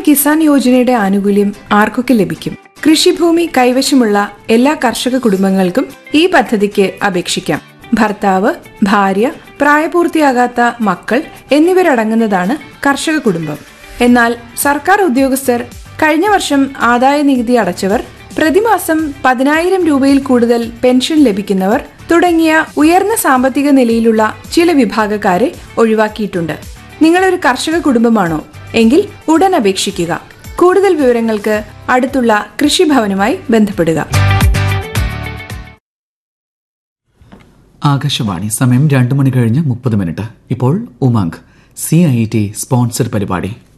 കിസാൻ യോജനയുടെ ആനുകൂല്യം ആർക്കൊക്കെ ലഭിക്കും കൃഷിഭൂമി കൈവശമുള്ള എല്ലാ കർഷക കുടുംബങ്ങൾക്കും ഈ പദ്ധതിക്ക് അപേക്ഷിക്കാം ഭർത്താവ് ഭാര്യ പ്രായപൂർത്തിയാകാത്ത മക്കൾ എന്നിവരടങ്ങുന്നതാണ് കർഷക കുടുംബം എന്നാൽ സർക്കാർ ഉദ്യോഗസ്ഥർ കഴിഞ്ഞ വർഷം ആദായ നികുതി അടച്ചവർ പ്രതിമാസം പതിനായിരം രൂപയിൽ കൂടുതൽ പെൻഷൻ ലഭിക്കുന്നവർ തുടങ്ങിയ ഉയർന്ന സാമ്പത്തിക നിലയിലുള്ള ചില വിഭാഗക്കാരെ ഒഴിവാക്കിയിട്ടുണ്ട് നിങ്ങളൊരു കർഷക കുടുംബമാണോ എങ്കിൽ ഉടൻ അപേക്ഷിക്കുക കൂടുതൽ വിവരങ്ങൾക്ക് അടുത്തുള്ള കൃഷിഭവനുമായി ബന്ധപ്പെടുക ആകാശവാണി സമയം രണ്ടു മണി കഴിഞ്ഞ് മുപ്പത് മിനിറ്റ് ഇപ്പോൾ Umang C I T sponsor പരിപാടി